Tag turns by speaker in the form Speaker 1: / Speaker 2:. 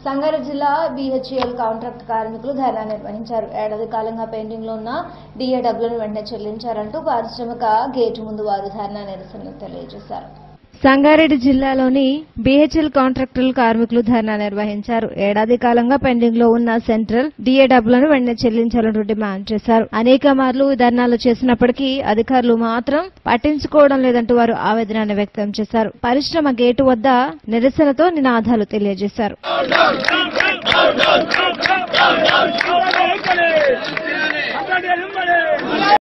Speaker 1: సంగారెడ్డి జిల్లా BHL contract కార్మికులు ధర్నా నిర్వహించారు ఏడాది కాలంగా పెండింగ్ లో ఉన్న డిఏ డబ్బులను వెంటనే చెల్లించారంటూ పారిశ్రామిక గేటు ముందు వారు ధర్నా నిరసనలు తెలియజేశారు
Speaker 2: సంగారెడ్డి జిల్లాలోని బీహెచ్ఎల్ కాంట్రాక్టుల కార్మికులు ధర్నా నిర్వహించారు ఏడాది కాలంగా పెండింగ్ లో ఉన్న సెంట్రల్ డిఏ డబ్బులను వెంటనే చెల్లించాలంటూ డిమాండ్ చేశారు అనేక మార్లు ఈ ధర్నాలు చేసినప్పటికీ అధికారులు మాత్రం పట్టించుకోవడం లేదంటూ వారు ఆవేదన వ్యక్తం చేశారు పరిశ్రమ గేటు వద్ద నిరసనతో నినాదాలు తెలియజేశారు
Speaker 3: అట్లాంటి